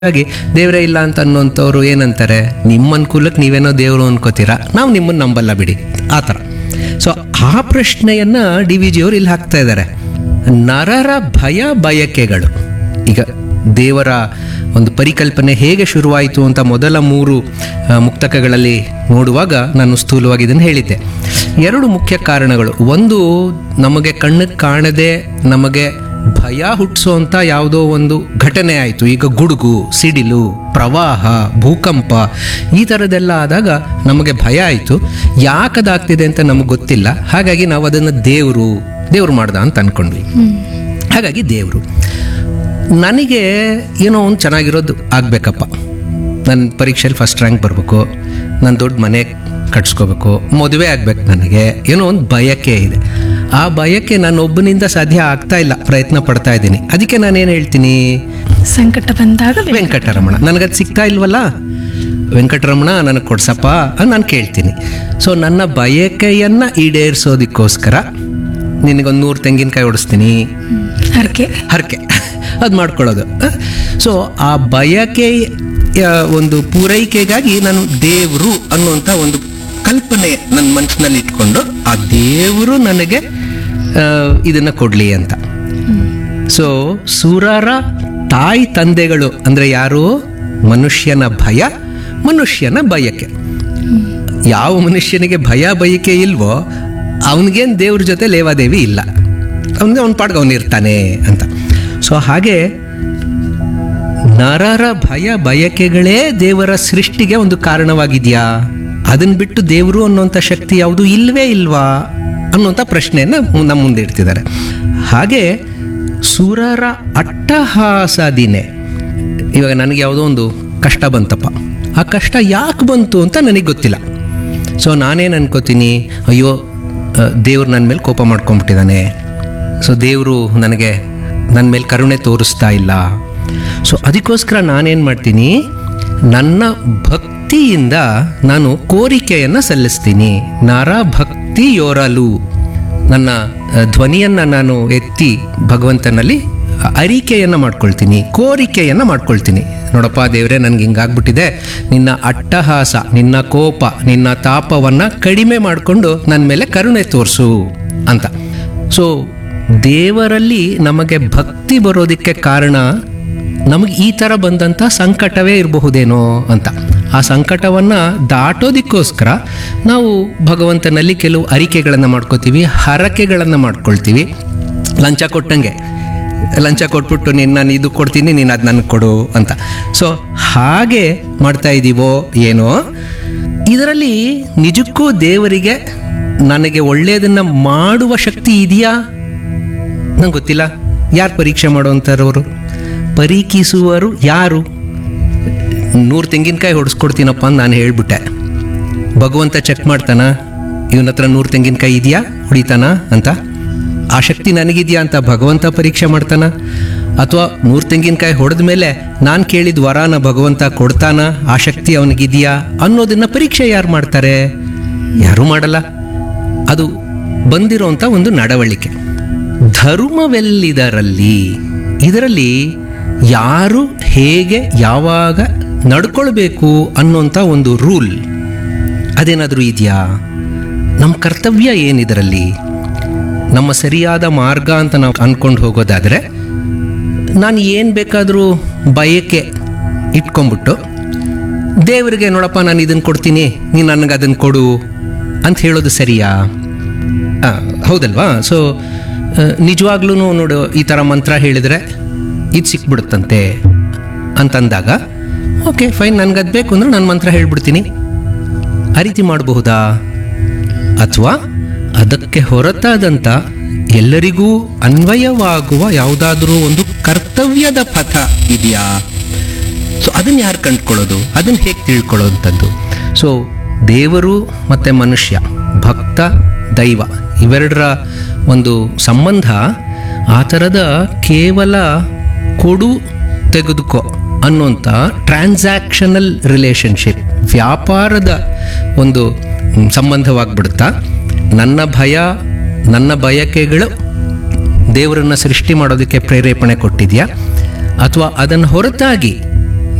ಹಾಗಾಗಿ ದೇವರೇ ಇಲ್ಲ ಅಂತ ಅನ್ನೋಂಥವ್ರು ಏನಂತಾರೆ ನಿಮ್ಮ ಅನುಕೂಲಕ್ಕೆ ನೀವೇನೋ ದೇವರು ಅನ್ಕೋತೀರಾ ನಾವು ನಿಮ್ಮನ್ನು ನಂಬಲ್ಲ ಬಿಡಿ ಆ ಥರ ಸೊ ಆ ಪ್ರಶ್ನೆಯನ್ನ ಡಿ ವಿ ಜಿಯವರು ಇಲ್ಲಿ ಹಾಕ್ತಾ ಇದ್ದಾರೆ ನರರ ಭಯ ಬಯಕೆಗಳು ಈಗ ದೇವರ ಒಂದು ಪರಿಕಲ್ಪನೆ ಹೇಗೆ ಶುರುವಾಯಿತು ಅಂತ ಮೊದಲ ಮೂರು ಆ, ಮುಕ್ತಕಗಳಲ್ಲಿ ನೋಡುವಾಗ ನಾನು ಸ್ಥೂಲವಾಗಿ ಇದನ್ನು ಹೇಳಿದ್ದೆ ಎರಡು ಮುಖ್ಯ ಕಾರಣಗಳು ಒಂದು ನಮಗೆ ಕಣ್ಣಿಗೆ ಕಾಣದೆ ನಮಗೆ ಭಯ ಹುಟ್ಟಿಸೋಂಥ ಯಾವುದೋ ಒಂದು ಘಟನೆ ಆಯಿತು ಈಗ ಗುಡುಗು ಸಿಡಿಲು ಪ್ರವಾಹ ಭೂಕಂಪ ಈ ಥರದ್ದೆಲ್ಲ ಆದಾಗ ನಮಗೆ ಭಯ ಆಯಿತು ಯಾಕದಾಗ್ತಿದೆ ಅಂತ ನಮಗೆ ಗೊತ್ತಿಲ್ಲ ಹಾಗಾಗಿ ನಾವು ಅದನ್ನು ದೇವರು ದೇವ್ರು ಮಾಡ್ದ ಅಂತ ಅಂದ್ಕೊಂಡ್ವಿ ಹಾಗಾಗಿ ದೇವರು ನನಗೆ ಏನೋ ಒಂದು ಚೆನ್ನಾಗಿರೋದು ಆಗಬೇಕಪ್ಪ ನನ್ನ ಪರೀಕ್ಷೆಯಲ್ಲಿ ಫಸ್ಟ್ ರ್ಯಾಂಕ್ ಬರಬೇಕು ನಾನು ದೊಡ್ಡ ಮನೆ ಕಟ್ಸ್ಕೋಬೇಕು ಮದುವೆ ಆಗ್ಬೇಕು ನನಗೆ ಏನೋ ಒಂದು ಬಯಕೆ ಇದೆ ಆ ಬಯಕೆ ನಾನು ಒಬ್ಬನಿಂದ ಸಾಧ್ಯ ಆಗ್ತಾ ಇಲ್ಲ ಪ್ರಯತ್ನ ಪಡ್ತಾ ಇದ್ದೀನಿ ಅದಕ್ಕೆ ನಾನೇನು ಹೇಳ್ತೀನಿ ಸಂಕಟ ಬಂದಾಗ ವೆ- ವೆಂಕಟರಮಣ ನನಗದು ಸಿಗ್ತಾ ಇಲ್ವಲ್ಲ ವೆಂಕಟರಮಣ ನನಗೆ ಕೊಡ್ಸಪ್ಪ ಅಂತ ನಾನು ಕೇಳ್ತೀನಿ ಸೊ ನನ್ನ ಬಯಕೆಯನ್ನು ಈಡೇರಿಸೋದಕ್ಕೋಸ್ಕರ ನಿನಗೊಂದು ನೂರು ತೆಂಗಿನಕಾಯಿ ಹೊಡಿಸ್ತೀನಿ ಹರಕೆ ಹರಕೆ ಅದು ಮಾಡ್ಕೊಳ್ಳೋದು ಸೊ ಆ ಬಯಕೆ ಒಂದು ಪೂರೈಕೆಗಾಗಿ ನಾನು ದೇವರು ಅನ್ನುವಂಥ ಒಂದು ಕಲ್ಪನೆ ನನ್ನ ಮನಸ್ಸಿನಲ್ಲಿ ಇಟ್ಕೊಂಡು ಆ ದೇವರು ನನಗೆ ಆ, ಇದನ್ನ ಕೊಡ್ಲಿ ಅಂತ ಸೊ ಸುರರ ತಾಯಿ ತಂದೆಗಳು ಅಂದ್ರೆ ಯಾರು ಮನುಷ್ಯನ ಭಯ ಮನುಷ್ಯನ ಬಯಕೆ ಯಾವ ಮನುಷ್ಯನಿಗೆ ಭಯ ಬಯಕೆ ಇಲ್ವೋ ಅವನಿಗೇನು ದೇವ್ರ ಜೊತೆ ಲೇವಾದೇವಿ ಇಲ್ಲ ಅವನಿಗೆ ಅವನ ಪಾಡ್ಗೆ ಅವನಿರ್ತಾನೆ ಅಂತ ಸೊ ಹಾಗೆ ನರರ ಭಯ ಬಯಕೆಗಳೇ ದೇವರ ಸೃಷ್ಟಿಗೆ ಒಂದು ಕಾರಣವಾಗಿದೆಯಾ ಅದನ್ನ ಬಿಟ್ಟು ದೇವರು ಅನ್ನುವಂಥ ಶಕ್ತಿ ಯಾವುದು ಇಲ್ವೇ ಇಲ್ವಾ ಅನ್ನುವಂಥ ಪ್ರಶ್ನೆಯನ್ನು ನಮ್ಮ ಮುಂದೆ ಇಡ್ತಿದ್ದಾರೆ ಹಾಗೆ ಸುರರ ಅಟ್ಟಹಾಸದಿನೇ ಇವಾಗ ನನಗೆ ಯಾವುದೋ ಒಂದು ಕಷ್ಟ ಬಂತಪ್ಪ ಆ ಕಷ್ಟ ಯಾಕೆ ಬಂತು ಅಂತ ನನಗೆ ಗೊತ್ತಿಲ್ಲ ಸೊ ನಾನೇನು ಅನ್ಕೋತೀನಿ ಅಯ್ಯೋ ದೇವ್ರು ನನ್ನ ಮೇಲೆ ಕೋಪ ಮಾಡ್ಕೊಂಬಿಟ್ಟಿದ್ದಾನೆ ಸೊ ದೇವರು ನನಗೆ ನನ್ನ ಮೇಲೆ ಕರುಣೆ ತೋರಿಸ್ತಾ ಇಲ್ಲ ಸೊ ಅದಕ್ಕೋಸ್ಕರ ನಾನೇನು ಮಾಡ್ತೀನಿ ನನ್ನ ಭಕ್ತಿಯಿಂದ ನಾನು ಕೋರಿಕೆಯನ್ನು ಸಲ್ಲಿಸ್ತೀನಿ ನರ ಭಕ್ತಿಯೋರಲು ನನ್ನ ಆ, ಧ್ವನಿಯನ್ನು ನಾನು ಎತ್ತಿ ಭಗವಂತನಲ್ಲಿ ಅರಿಕೆಯನ್ನು ಮಾಡ್ಕೊಳ್ತೀನಿ ಕೋರಿಕೆಯನ್ನು ಮಾಡ್ಕೊಳ್ತೀನಿ ನೋಡಪ್ಪ ದೇವರೇ ನನಗೆ ಹಿಂಗಾಗ್ಬಿಟ್ಟಿದೆ ನಿನ್ನ ಅಟ್ಟಹಾಸ ನಿನ್ನ ಕೋಪ ನಿನ್ನ ತಾಪವನ್ನು ಕಡಿಮೆ ಮಾಡಿಕೊಂಡು ನನ್ನ ಮೇಲೆ ಕರುಣೆ ತೋರಿಸು ಅಂತ ಸೊ ದೇವರಲ್ಲಿ ನಮಗೆ ಭಕ್ತಿ ಬರೋದಕ್ಕೆ ಕಾರಣ ನಮಗೆ ಈ ಥರ ಬಂದಂಥ ಸಂಕಟವೇ ಇರಬಹುದೇನೋ ಅಂತ ಆ ಸಂಕಟವನ್ನು ದಾಟೋದಕ್ಕೋಸ್ಕರ ನಾವು ಭಗವಂತನಲ್ಲಿ ಕೆಲವು ಅರಿಕೆಗಳನ್ನು ಮಾಡ್ಕೋತೀವಿ ಹರಕೆಗಳನ್ನು ಮಾಡ್ಕೊಳ್ತೀವಿ ಲಂಚ ಕೊಟ್ಟಂಗೆ ಲಂಚ ಕೊಟ್ಬಿಟ್ಟು ನೀನು ನಾನು ಇದು ಕೊಡ್ತೀನಿ ನೀನು ಅದು ನನಗೆ ಕೊಡು ಅಂತ ಸೊ ಹಾಗೆ ಮಾಡ್ತಾ ಇದ್ದೀವೋ ಏನೋ ಇದರಲ್ಲಿ ನಿಜಕ್ಕೂ ದೇವರಿಗೆ ನನಗೆ ಒಳ್ಳೆಯದನ್ನು ಮಾಡುವ ಶಕ್ತಿ ಇದೆಯಾ ನಂಗೆ ಗೊತ್ತಿಲ್ಲ ಯಾರು ಪರೀಕ್ಷೆ ಮಾಡೋಂಥವ್ರವರು ಪರೀಕ್ಷಿಸುವರು ಯಾರು ನೂರು ತೆಂಗಿನಕಾಯಿ ಹೊಡೆಸ್ಕೊಡ್ತೀನಪ್ಪ ಅಂತ ನಾನು ಹೇಳ್ಬಿಟ್ಟೆ ಭಗವಂತ ಚೆಕ್ ಮಾಡ್ತಾನ ಇವನ ಹತ್ರ ನೂರು ತೆಂಗಿನಕಾಯಿ ಇದೆಯಾ ಹೊಡಿತಾನ ಅಂತ ಆ ಶಕ್ತಿ ನನಗಿದೆಯಾ ಅಂತ ಭಗವಂತ ಪರೀಕ್ಷೆ ಮಾಡ್ತಾನ ಅಥವಾ ನೂರು ತೆಂಗಿನಕಾಯಿ ಹೊಡೆದ ಮೇಲೆ ನಾನು ಕೇಳಿದ ವರಾನ ಭಗವಂತ ಕೊಡ್ತಾನ ಆ ಶಕ್ತಿ ಅವನಿಗಿದೆಯಾ ಅನ್ನೋದನ್ನ ಪರೀಕ್ಷೆ ಯಾರು ಮಾಡ್ತಾರೆ ಯಾರೂ ಮಾಡಲ್ಲ ಅದು ಬಂದಿರೋಂಥ ಒಂದು ನಡವಳಿಕೆ ಧರ್ಮವೆಲ್ಲಿದರಲ್ಲಿ ಇದರಲ್ಲಿ ಯಾರು ಹೇಗೆ ಯಾವಾಗ ನಡ್ಕೊಳ್ಬೇಕು ಅನ್ನೋಂಥ ಒಂದು ರೂಲ್ ಅದೇನಾದರೂ ಇದೆಯಾ ನಮ್ಮ ಕರ್ತವ್ಯ ಏನಿದರಲ್ಲಿ ನಮ್ಮ ಸರಿಯಾದ ಮಾರ್ಗ ಅಂತ ನಾವು ಅಂದ್ಕೊಂಡು ಹೋಗೋದಾದರೆ ನಾನು ಏನು ಬೇಕಾದರೂ ಬಯಕೆ ಇಟ್ಕೊಂಡ್ಬಿಟ್ಟು ದೇವರಿಗೆ ನೋಡಪ್ಪ ನಾನು ಇದನ್ನು ಕೊಡ್ತೀನಿ ನೀನು ನನಗೆ ಅದನ್ನು ಕೊಡು ಅಂತ ಹೇಳೋದು ಸರಿಯಾ ಆ, ಹೌದಲ್ವಾ ಸೊ ನಿಜವಾಗ್ಲೂ ನೋಡು ಈ ಥರ ಮಂತ್ರ ಹೇಳಿದರೆ ಇದು ಸಿಕ್ಬಿಡುತ್ತಂತೆ ಅಂತಂದಾಗ ಓಕೆ ಫೈನ್ ನನಗದು ಬೇಕು ಅಂದ್ರೆ ನಾನು ಮಂತ್ರ ಹೇಳ್ಬಿಡ್ತೀನಿ ಆ ರೀತಿ ಮಾಡಬಹುದಾ ಅಥವಾ ಅದಕ್ಕೆ ಹೊರತಾದಂಥ ಎಲ್ಲರಿಗೂ ಅನ್ವಯವಾಗುವ ಯಾವುದಾದ್ರೂ ಒಂದು ಕರ್ತವ್ಯದ ಪಥ ಇದೆಯಾ ಸೊ ಅದನ್ನು ಯಾರು ಕಂಡ್ಕೊಳ್ಳೋದು ಅದನ್ನು ಹೇಗೆ ತಿಳ್ಕೊಳ್ಳೋವಂಥದ್ದು ಸೊ ದೇವರು ಮತ್ತು ಮನುಷ್ಯ ಭಕ್ತ ದೈವ ಇವೆರಡರ ಒಂದು ಸಂಬಂಧ ಆ ಥರದ ಕೇವಲ ಕೊಡು ತೆಗೆದುಕೋ ಅನ್ನೋಂಥ ಟ್ರಾನ್ಸಾಕ್ಷನಲ್ ರಿಲೇಷನ್ಶಿಪ್ ವ್ಯಾಪಾರದ ಒಂದು ಮ್, ಸಂಬಂಧವಾಗ್ಬಿಡುತ್ತಾ ನನ್ನ ಭಯ ನನ್ನ ಬಯಕೆಗಳು ದೇವರನ್ನ ಸೃಷ್ಟಿ ಮಾಡೋದಕ್ಕೆ ಪ್ರೇರೇಪಣೆ ಕೊಟ್ಟಿದೆಯಾ ಅಥವಾ ಅದನ್ನು ಹೊರತಾಗಿ